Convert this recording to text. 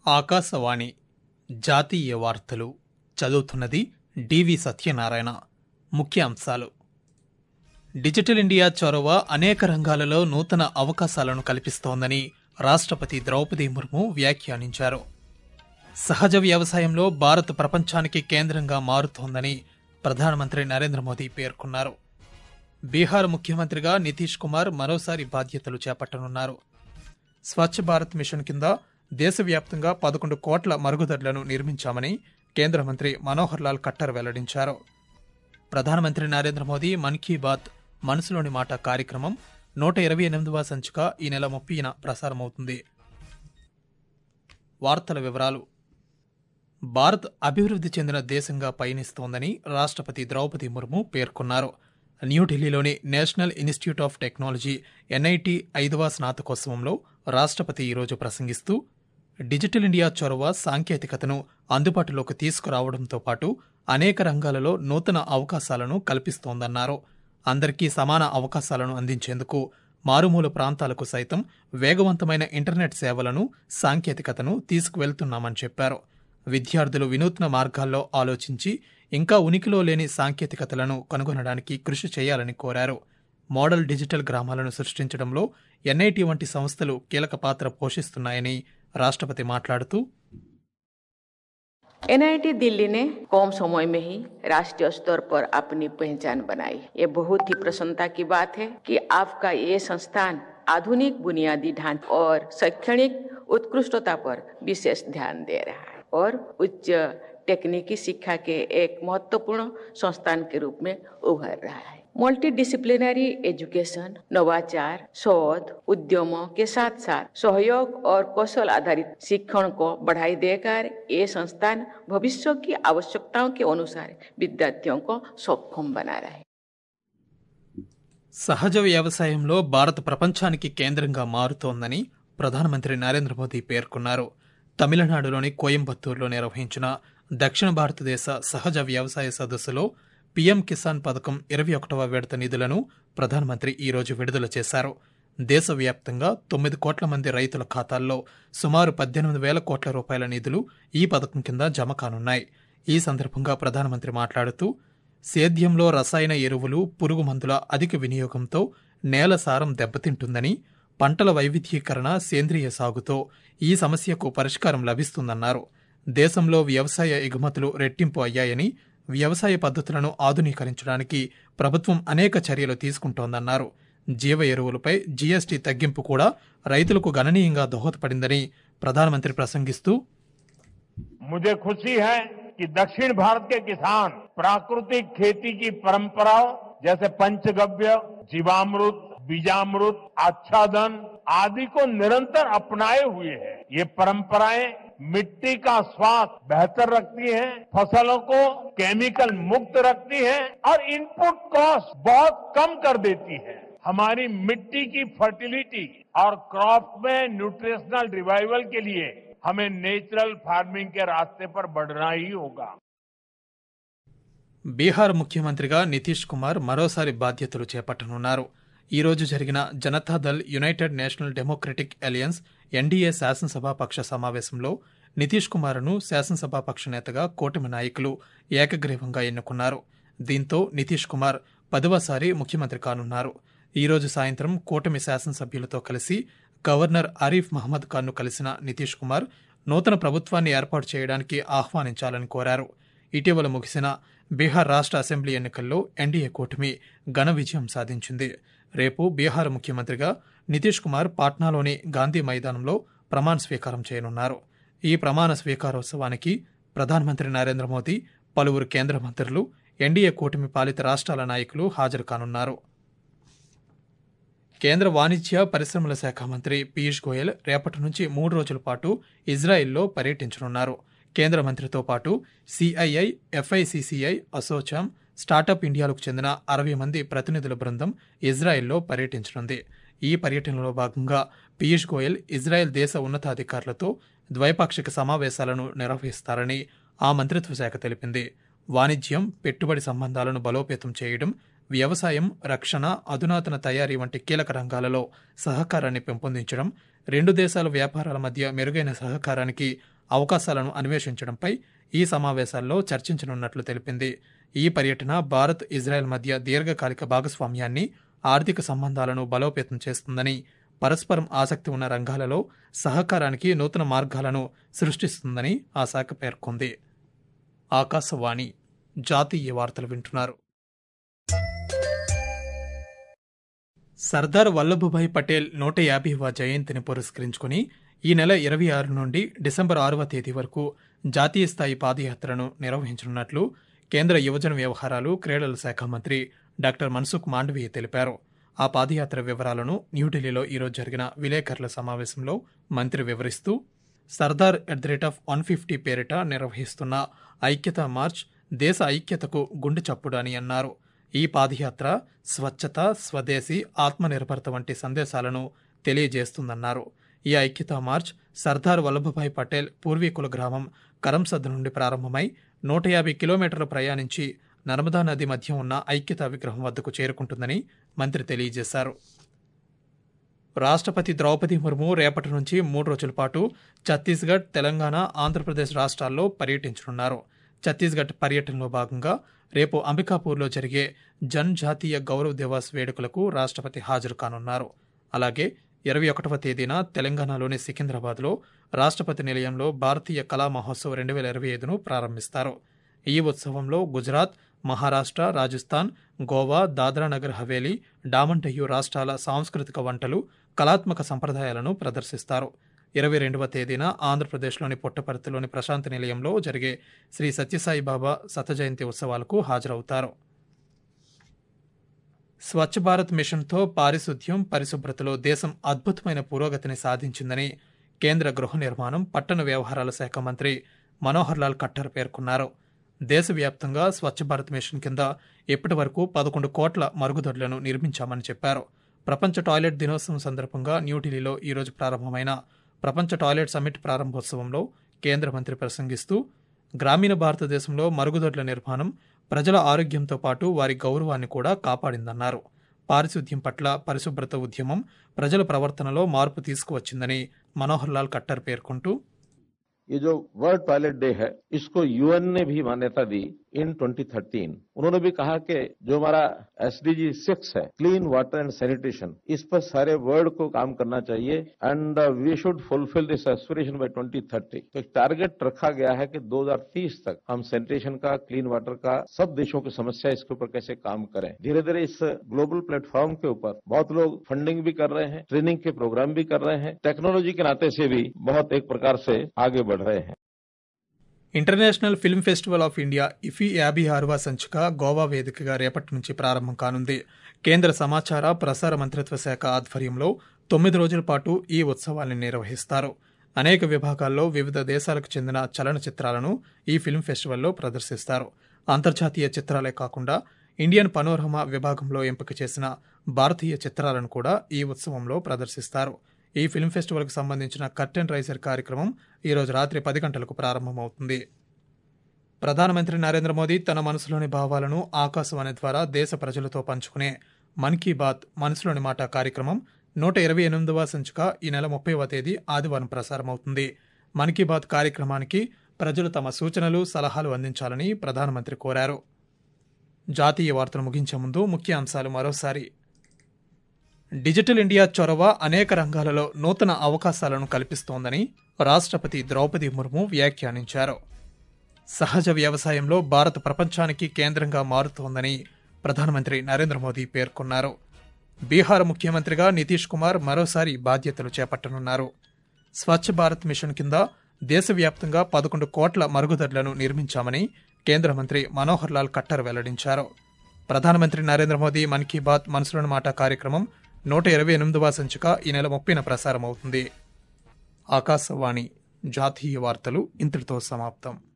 ఆకాశవాణి జాతీయ వార్తలు చదువుతున్నది డివి సత్యనారాయణ ముఖ్య అంశాలు డిజిటల్ ఇండియా చొరవ అనేక రంగాలలో నూతన అవకాశాలను కల్పిస్తోందని రాష్ట్రపతి ద్రౌపది ముర్ము వ్యాఖ్యానించారు సహజ వ్యవసాయంలో భారత్ ప్రపంచానికి కేంద్రంగా మారుతోందని ప్రధానమంత్రి నరేంద్ర మోదీ పేర్కొన్నారు బీహార్ ముఖ్యమంత్రిగా నితీష్ కుమార్ మరోసారి బాధ్యతలు చేపట్టనున్నారు స్వచ్ఛ భారత్ మిషన్ కింద దేశవ్యాప్తంగా పదకొండు కోట్ల మరుగుదొడ్లను నిర్మించామని కేంద్ర మంత్రి మనోహర్ లాల్ ఖట్టర్ వెల్లడించారు ప్రధానమంత్రి నరేంద్ర మోదీ మన్ కీ బాత్ మనసులోని మాట కార్యక్రమం నూట ఇరవై ఎనిమిదవ సంచిక ఈ నెల ముప్పైన ప్రసారమవుతుంది వార్తల వివరాలు భారత్ అభివృద్ధి చెందిన దేశంగా పయనిస్తోందని రాష్ట్రపతి ద్రౌపది ముర్ము పేర్కొన్నారు న్యూఢిల్లీలోని national institute of technology NIT ఐదవ స్నాతకోత్సవంలో రాష్ట్రపతి ఈరోజు ప్రసంగిస్తూ డిజిటల్ ఇండియా చొరవ సాంకేతికతను అందుబాటులోకి తీసుకురావడంతో పాటు అనేక రంగాలలో నూతన అవకాశాలను కల్పిస్తోందన్నారు అందరికీ సమాన అవకాశాలను అందించేందుకు మారుమూల ప్రాంతాలకు సైతం వేగవంతమైన ఇంటర్నెట్ సేవలను సాంకేతికతను తీసుకువెళ్తున్నామని చెప్పారు విద్యార్థులు వినూత్న మార్గాల్లో ఆలోచించి ఇంకా ఉనికిలో లేని సాంకేతికతలను కనుగొనడానికి కృషి చేయాలని కోరారు మోడల్ డిజిటల్ గ్రామాలను సృష్టించడంలో ఎన్ఐటి వంటి సంస్థలు కీలక పాత్ర పోషిస్తున్నాయని రాష్ట్రపతి మాట్లాడుతూ एनआईटी दिल्ली ने कम समय में ही राष्ट्रीय स्तर पर अपनी पहचान बनाई ये बहुत ही प्रसन्नता की बात है कि आपका ये संस्थान आधुनिक बुनियादी ढांचे और शैक्षणिक उत्कृष्टता पर विशेष ध्यान दे रहा है और उच्च टेक्निकी शिक्षा के एक महत्वपूर्ण संस्थान के रूप में उभर रहा है मल्टी डिसिप्लिनरी एजुकेशन नवाचार शोध उद्यमों के साथ साथ सहयोग और कौशल आधारित शिक्षण को बढ़ाई देकर ये संस्थान भविष्य की आवश्यकताओं के अनुसार विद्यार्थियों को सक्षम बना रहा है సహజ వ్యవసాయంలో భారత్ ప్రపంచానికి కేంద్రంగా మారుతోందని ప్రధానమంత్రి నరేంద్ర మోదీ పేర్కొన్నారు తమిళనాడులోని కోయంబత్తూరులో నిర్వహించిన దక్షిణ భారతదేశ సహజ వ్యవసాయ సదస్సులో పీఎం కిసాన్ పథకం ఇరవై ఒకటవ విడత నిధులను ప్రధానమంత్రి ఈరోజు విడుదల చేశారు దేశవ్యాప్తంగా తొమ్మిది కోట్ల మంది రైతుల ఖాతాల్లో సుమారు పద్దెనిమిది వేల కోట్ల రూపాయల నిధులు ఈ పథకం కింద జమ కానున్నాయి ఈ సందర్భంగా ప్రధానమంత్రి మాట్లాడుతూ సేద్యంలో రసాయన ఎరువులు పురుగు మందుల అధిక వినియోగంతో నేల సారం దెబ్బతింటుందని పంటల వైవిధ్యీకరణ సేంద్రియ సాగుతో ఈ సమస్యకు పరిష్కారం లభిస్తుందన్నారు దేశంలో వ్యవసాయ ఎగుమతులు రెట్టింపు అయ్యాయని వ్యవసాయ పద్ధతులను ఆధునీకరించడానికి ప్రభుత్వం అనేక చర్యలు తీసుకుంటోందన్నారు జీవ ఎరువులపై జీఎస్టీ తగ్గింపు కూడా రైతులకు గణనీయంగా దోహదపడిందని ప్రధానమంత్రి ప్రసంగిస్తూ मुझे खुशी है कि दक्षिण भारत के किसान प्राकृतिक खेती की परंपराओं जैसे पंचगव्य जीवामृत बीजामृत आच्छादन आदि को निरंतर अपनाए हुए हैं ये परंपराएं मिट्टी का स्वास्थ्य बेहतर रखती हैं, फसलों को केमिकल मुक्त रखती हैं और इनपुट कॉस्ट बहुत कम कर देती है हमारी मिट्टी की फर्टिलिटी और क्रॉप में न्यूट्रिशनल रिवाइवल के लिए हमें नेचुरल फार्मिंग के रास्ते पर बढ़ना ही होगा బీహార్ ముఖ్యమంత్రిగా నితీష్ కుమార్ మరోసారి బాధ్యతలు చేపట్టనున్నారు ఈ రోజు జరిగిన Janata Dal United National Democratic Alliance NDA శాసనసభాపక్ష సమావేశంలో నితీష్ కుమార్ను శాసనసభాపక్ష నేతగా కూటమి నాయకులు ఏకగ్రీవంగా ఎన్నుకున్నారు దీంతో నితీష్ కుమార్ పదవసారి ముఖ్యమంత్రి కానున్నారు ఈ రోజు సాయంత్రం కూటమి శాసనసభ్యులతో కలిసి గవర్నర్ ఆరిఫ్ మహమ్మద్ ఖాన్ను కలిసిన నితీష్ కుమార్ నూతన ప్రభుత్వాన్ని ఏర్పాటు చేయడానికి ఆహ్వానించాలని కోరారు ఇటీవల ముగిసిన బీహార్ రాష్ట్ర అసెంబ్లీ ఎన్నికల్లో ఎన్డీఏ కూటమి ఘన విజయం సాధించింది రేపు బీహార్ ముఖ్యమంత్రిగా నితీష్ కుమార్ పాట్నాలోని గాంధీ మైదానంలో ప్రమాణ స్వీకారం చేయనున్నారు ఈ ప్రమాణ స్వీకారోత్సవానికి ప్రధానమంత్రి నరేంద్ర మోదీ పలువురు కేంద్ర మంత్రులు ఎన్డీఏ కూటమి పాలిత రాష్ట్రాల నాయకులు హాజరు కానున్నారు కేంద్ర వాణిజ్య పరిశ్రమల శాఖ మంత్రి పీయూష్ గోయల్ రేపటి నుంచి మూడు రోజుల పాటు ఇజ్రాయెల్లో పర్యటించనున్నారు కేంద్ర మంత్రితో పాటు సిఐఐ ఎఫ్ఐసిసిఐ అసోచామ్ స్టార్టప్ ఇండియాలకు చెందిన అరవై మంది ప్రతినిధుల బృందం ఇజ్రాయెల్లో పర్యటించనుంది ఈ పర్యటనలో భాగంగా పీయూష్ గోయల్ ఇజ్రాయెల్ దేశ ఉన్నతాధికారులతో ద్వైపాక్షిక సమావేశాలను నిర్వహిస్తారని ఆ మంత్రిత్వ శాఖ తెలిపింది వాణిజ్యం పెట్టుబడి సంబంధాలను బలోపేతం చేయడం వ్యవసాయం రక్షణ అధునాతన తయారీ వంటి కీలక రంగాలలో సహకారాన్ని పెంపొందించడం రెండు దేశాల వ్యాపారాల మధ్య మెరుగైన సహకారానికి అవకాశాలను అన్వేషించడంపై ఈ సమావేశాల్లో చర్చించనున్నట్లు తెలిపింది ఈ పర్యటన భారత్ ఇజ్రాయెల్ మధ్య దీర్ఘకాలిక భాగస్వామ్యాన్ని ఆర్థిక సంబంధాలను బలోపేతం చేస్తుందని పరస్పరం ఆసక్తి ఉన్న రంగాలలో సహకారానికి నూతన మార్గాలను సృష్టిస్తుందని ఆ శాఖ పేర్కొంది ఆకాశవాణి జాతీయ వార్తలు వింటున్నారు సర్దార్ వల్లభభాయ్ పటేల్ నూట యాభైవ జయంతిని పురస్కరించుకుని ఈ నెల ఇరవై ఆరు నుండి డిసెంబర్ ఆరవ తేదీ వరకు జాతీయ స్థాయి పాదయాత్రను నిర్వహించనున్నట్లు కేంద్ర యువజన వ్యవహారాలు క్రీడల శాఖ మంత్రి డాక్టర్ మన్సుఖ్ మాండవీయ తెలిపారు ఆ పాదయాత్ర వివరాలను న్యూఢిల్లీలో ఈరోజు జరిగిన విలేకరుల సమావేశంలో మంత్రి వివరిస్తూ Sardar at the rate of one fifty పేరిట నిర్వహిస్తున్న ఐక్యతా మార్చ్ దేశ ఐక్యతకు గుండె చప్పుడు అని అన్నారు ఈ పాదయాత్ర స్వచ్ఛత స్వదేశీ ఆత్మనిర్భరత వంటి సందేశాలను తెలియజేస్తుందన్నారు ఈ ఐక్యతా మార్చ్ సర్దార్ వల్లభభాయ్ పటేల్ పూర్వీకుల గ్రామం కరంసద్ నుండి ప్రారంభమై నూట యాభై కిలోమీటర్లు ప్రయాణించి నర్మదా నది మధ్య ఉన్న ఐక్యతా విగ్రహం వద్దకు చేరుకుంటుందని మంత్రి తెలియజేశారు రాష్ట్రపతి ద్రౌపది ముర్ము రేపటి నుంచి మూడు రోజుల పాటు ఛత్తీస్గఢ్ తెలంగాణ ఆంధ్రప్రదేశ్ రాష్ట్రాల్లో పర్యటించనున్నారు ఛత్తీస్గఢ్ పర్యటనలో భాగంగా రేపు అంబికాపూర్లో జరిగే జన్ జాతీయ గౌరవ్ దివాస్ వేడుకలకు రాష్ట్రపతి హాజరు కానున్నారు అలాగే ఇరవై ఒకటవ తేదీన తెలంగాణలోని సికింద్రాబాద్లో రాష్ట్రపతి నిలయంలో భారతీయ కళా మహోత్సవ్ రెండు వేల ఇరవై ఐదును ప్రారంభిస్తారు ఈ ఉత్సవంలో గుజరాత్ మహారాష్ట్ర రాజస్థాన్ గోవా దాద్రా నగర్ హవేలీ డామన్ డయ్యు రాష్ట్రాల సాంస్కృతిక వంటలు కళాత్మక సంప్రదాయాలను ప్రదర్శిస్తారు ఇరవై రెండవ తేదీన ఆంధ్రప్రదేశ్లోని పుట్టపర్తిలోని ప్రశాంతి నిలయంలో జరిగే శ్రీ సత్యసాయి బాబా శత జయంతి ఉత్సవాలకు హాజరవుతారు స్వచ్ఛ భారత్ మిషన్తో పారిశుద్ధ్యం పరిశుభ్రతలో దేశం అద్భుతమైన పురోగతిని సాధించిందని కేంద్ర గృహ నిర్మాణం పట్టణ వ్యవహారాల శాఖ మంత్రి మనోహర్ లాల్ ఖట్టర్ పేర్కొన్నారు దేశవ్యాప్తంగా స్వచ్ఛ భారత్ మిషన్ కింద ఇప్పటి వరకు పదకొండు కోట్ల మరుగుదొడ్లను నిర్మించామని చెప్పారు ప్రపంచ టాయిలెట్ దినోత్సవం సందర్భంగా న్యూఢిల్లీలో ఈరోజు ప్రారంభమైన ప్రపంచ టాయిలెట్ సమ్మిట్ ప్రారంభోత్సవంలో కేంద్ర మంత్రి ప్రసంగిస్తూ గ్రామీణ భారతదేశంలో మరుగుదొడ్ల నిర్మాణం ప్రజల ఆరోగ్యంతో పాటు వారి గౌరవాన్ని కూడా కాపాడిందన్నారు పారిశుద్ధ్యం పట్ల పరిశుభ్రత ఉద్యమం ప్రజల ప్రవర్తనలో మార్పు తీసుకువచ్చిందని మనోహర్ లాల్ ఖట్టర్ పేర్కొంటూ ये जो वर्ल्ड टॉयलेट डे है इसको यूएन ने भी मान्यता दी इन 2013 उन्होंने भी कहा कि जो हमारा एसडीजी सिक्स है क्लीन वाटर एंड सैनिटेशन इस पर सारे वर्ल्ड को काम करना चाहिए and we should fulfil this aspiration by 2030 तो एक टारगेट रखा गया है कि 2030 तक हम सैनिटेशन का क्लीन वाटर का सब देशों की समस्या इसके ऊपर कैसे काम करें धीरे धीरे इस ग्लोबल प्लेटफॉर्म के ऊपर बहुत लोग फंडिंग भी कर रहे हैं ट्रेनिंग के प्रोग्राम भी कर रहे हैं टेक्नोलॉजी के नाते से भी बहुत एक प्रकार से आगे बढ़ रहे हैं international film festival of India IFFI యాభై ఆరవ సంచిక గోవా వేదికగా రేపటి నుంచి ప్రారంభం కానుంది కేంద్ర సమాచార ప్రసార మంత్రిత్వ శాఖ ఆధ్వర్యంలో తొమ్మిది రోజుల పాటు ఈ ఉత్సవాన్ని నిర్వహిస్తారు అనేక విభాగాల్లో వివిధ దేశాలకు చెందిన చలనచిత్రాలను ఈ ఫిల్మ్ ఫెస్టివల్లో ప్రదర్శిస్తారు అంతర్జాతీయ చిత్రాలే కాకుండా ఇండియన్ పనోరమా విభాగంలో ఎంపిక చేసిన భారతీయ చిత్రాలను కూడా ఈ ఉత్సవంలో ప్రదర్శిస్తారు ఈ ఫిల్మ్ ఫెస్టివల్కు సంబంధించిన కర్టెన్ రైజర్ కార్యక్రమం ఈరోజు రాత్రి పది గంటలకు ప్రారంభమవుతుంది ప్రధానమంత్రి నరేంద్ర మోదీ తన మనసులోని భావాలను ఆకాశవాణి ద్వారా దేశ ప్రజలతో పంచుకునే మన్ కీ బాత్ మనసులోని మాట కార్యక్రమం నూట ఇరవై ఎనిమిదవ సంచిక ఈ నెల ముప్పైవ తేదీ ఆదివారం ప్రసారమవుతుంది మన్ కీ బాత్ కార్యక్రమానికి ప్రజలు తమ సూచనలు సలహాలు అందించాలని ప్రధానమంత్రి కోరారు జాతీయ వార్తలు ముగించే ముందు ముఖ్య అంశాలు మరోసారి డిజిటల్ ఇండియా చొరవ అనేక రంగాలలో నూతన అవకాశాలను కల్పిస్తోందని రాష్ట్రపతి ద్రౌపది ముర్ము వ్యాఖ్యానించారు సహజ వ్యవసాయంలో భారత్ ప్రపంచానికి కేంద్రంగా మారుతోందని ప్రధానమంత్రి నరేంద్ర మోదీ పేర్కొన్నారు బీహార్ ముఖ్యమంత్రిగా నితీష్ కుమార్ మరోసారి బాధ్యతలు చేపట్టనున్నారు స్వచ్ఛ భారత్ మిషన్ కింద దేశవ్యాప్తంగా పదకొండు కోట్ల మరుగుదొడ్లను నిర్మించామని కేంద్ర మంత్రి మనోహర్ లాల్ ఖట్టర్ వెల్లడించారు ప్రధానమంత్రి నరేంద్ర మోదీ మన్ కీ బాత్ మనసులోని మాట కార్యక్రమం నూట ఇరవై ఎనిమిదవ సంచిక ఈ నెల ముప్పైన ప్రసారమవుతుంది ఆకాశవాణి జాతీయ వార్తలు ఇంతటితో సమాప్తం